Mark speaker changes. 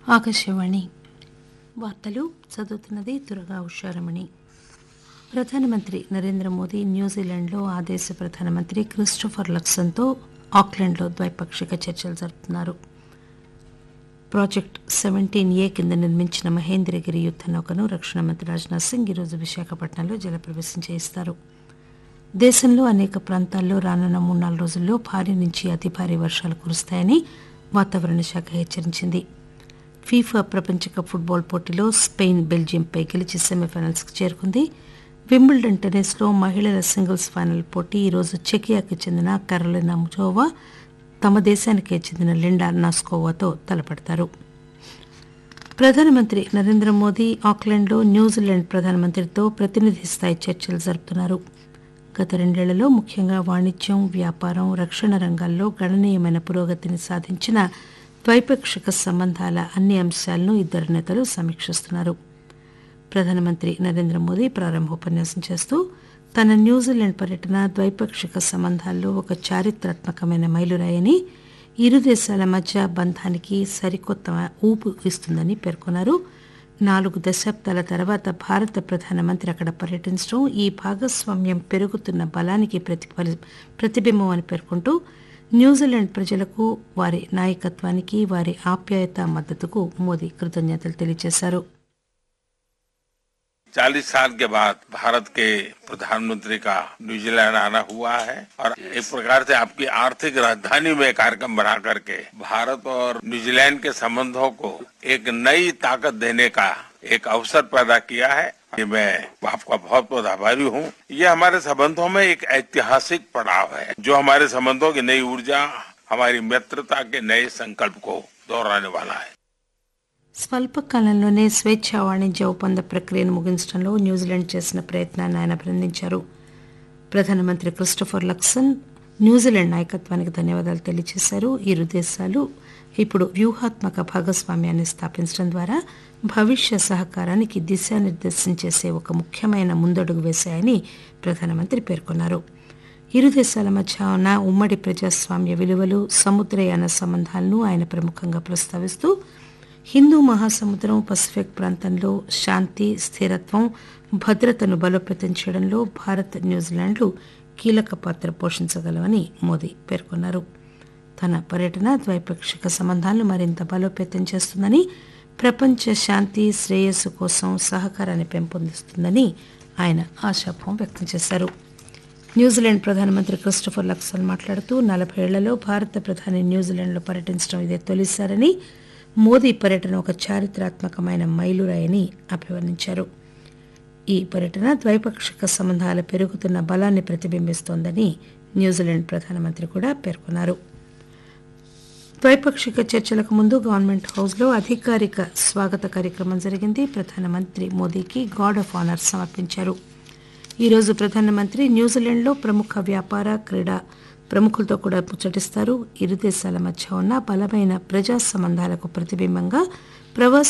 Speaker 1: ఆకాశవాణి వార్తలు చదువుతున్నది దుర్గా ఉషారమణి ప్రధానమంత్రి నరేంద్ర మోదీ న్యూజిలాండ్లో ఆ దేశ ప్రధానమంత్రి క్రిస్టోఫర్ లక్సన్తో ఆక్లాండ్లో ద్వైపాక్షిక చర్చలు జరుపుతున్నారు ప్రాజెక్ట్ సెవెంటీన్ ఏ కింద నిర్మించిన మహేంద్రగిరి యుద్ద నౌకను రక్షణ మంత్రి రాజ్నాథ్ సింగ్ ఈరోజు విశాఖపట్నంలో జలప్రవేశం చేయిస్తారు దేశంలో అనేక ప్రాంతాల్లో రానున్న మూడు నాలుగు రోజుల్లో భారీ నుంచి అతి భారీ వర్షాలు కురుస్తాయని వాతావరణ శాఖ హెచ్చరించింది ఫీఫా ప్రపంచ కప్ ఫుట్బాల్ పోటీలో స్పెయిన్ బెల్జియంపై గెలిచి సెమీఫైనల్స్కి చేరుకుంది వింబుల్డన్ టెన్నిస్లో మహిళల సింగిల్స్ ఫైనల్ పోటీ ఈరోజు చెకియాకి చెందిన కరోలినా ముజోవా తమ దేశానికే చెందిన లిండా నాస్కోవాతో తలపడతారు ప్రధానమంత్రి నరేంద్ర మోదీ ఆక్లాండ్లో న్యూజిలాండ్ ప్రధానమంత్రితో ప్రతినిధి స్థాయి చర్చలు జరుపుతున్నారు గత రెండేళ్లలో ముఖ్యంగా వాణిజ్యం వ్యాపారం రక్షణ రంగాల్లో గణనీయమైన పురోగతిని సాధించిన ద్వైపాక్షిక సంబంధాల అన్ని అంశాలను ఇద్దరు నేతలు సమీక్షిస్తున్నారు ప్రధానమంత్రి నరేంద్ర మోదీ ప్రారంభోపన్యాసం చేస్తూ తన న్యూజిలాండ్ పర్యటన ద్వైపాక్షిక సంబంధాల్లో ఒక చారిత్రాత్మకమైన మైలురాయని ఇరు దేశాల మధ్య బంధానికి సరికొత్త ఊపు ఇస్తుందని పేర్కొన్నారు నాలుగు దశాబ్దాల తర్వాత భారత ప్రధానమంత్రి అక్కడ పర్యటించడం ఈ భాగస్వామ్యం పెరుగుతున్న బలానికి ప్రతిఫలి ప్రతిబింబం అని పేర్కొంటూ న్యూజిలాండ్ ప్రజలకు వారి నాయకత్వానికి వారి ఆప్యాయత మద్దతుకు మోదీ కృతజ్ఞతలు తెలియజేశారు
Speaker 2: चालीस साल के बाद भारत के प्रधानमंत्री का न्यूजीलैंड आना हुआ है और एक प्रकार से आपकी आर्थिक राजधानी में कार्यक्रम बना करके भारत और न्यूजीलैंड के संबंधों को एक नई ताकत देने का एक अवसर पैदा किया है ये मैं आपका बहुत बहुत आभारी हूँ ये हमारे संबंधों में एक ऐतिहासिक पड़ाव है जो हमारे संबंधों की नई ऊर्जा हमारी मित्रता के नए संकल्प को दोहराने वाला है
Speaker 1: స్వల్పకాలంలోనే స్వేచ్ఛా వాణిజ్య ఒప్పంద ప్రక్రియను ముగించడంలో న్యూజిలాండ్ చేసిన ప్రయత్నాన్ని ఆయన అభినందించారు ప్రధానమంత్రి క్రిస్టోఫర్ లక్సన్ న్యూజిలాండ్ నాయకత్వానికి ధన్యవాదాలు తెలియజేశారు ఇరు దేశాలు ఇప్పుడు వ్యూహాత్మక భాగస్వామ్యాన్ని స్థాపించడం ద్వారా భవిష్య సహకారానికి దిశానిర్దేశం చేసే ఒక ముఖ్యమైన ముందడుగు వేశాయని ప్రధానమంత్రి పేర్కొన్నారు ఇరు దేశాల మధ్య ఉన్న ఉమ్మడి ప్రజాస్వామ్య విలువలు సముద్రయాన సంబంధాలను ఆయన ప్రముఖంగా ప్రస్తావిస్తూ హిందూ మహాసముద్రం పసిఫిక్ ప్రాంతంలో శాంతి స్థిరత్వం భద్రతను బలోపేతం చేయడంలో భారత్ న్యూజిలాండ్లు కీలక పాత్ర పోషించగలవని మోదీ పేర్కొన్నారు తన పర్యటన ద్వైపాక్షిక సంబంధాలను మరింత బలోపేతం చేస్తుందని ప్రపంచ శాంతి శ్రేయస్సు కోసం సహకారాన్ని పెంపొందిస్తుందని ఆయన ఆశాభావం వ్యక్తం చేశారు న్యూజిలాండ్ ప్రధానమంత్రి క్రిస్టోఫర్ లక్సన్ మాట్లాడుతూ నలభై ఏళ్లలో భారత ప్రధాని న్యూజిలాండ్లో పర్యటించడం ఇదే తొలిసారని మోదీ పర్యటన ఒక చారిత్రాత్మకమైన మైలురాయని అభివర్ణించారు ఈ పర్యటన ద్వైపాక్షిక సంబంధాల పెరుగుతున్న బలాన్ని ప్రతిబింబిస్తోందని న్యూజిలాండ్ ప్రధానమంత్రి కూడా పేర్కొన్నారు ద్వైపాక్షిక చర్చలకు ముందు గవర్నమెంట్ హౌస్లో అధికారిక స్వాగత కార్యక్రమం జరిగింది ప్రధానమంత్రి మోదీకి గార్డ్ ఆఫ్ ఆనర్ సమర్పించారు ఈరోజు ప్రధానమంత్రి న్యూజిలాండ్లో ప్రముఖ వ్యాపార క్రీడా ప్రముఖులతో కూడా ముచ్చటిస్తారు ఇరు దేశాల మధ్య ఉన్న బలమైన ప్రజా సంబంధాలకు ప్రతిబింబంగా ప్రవాస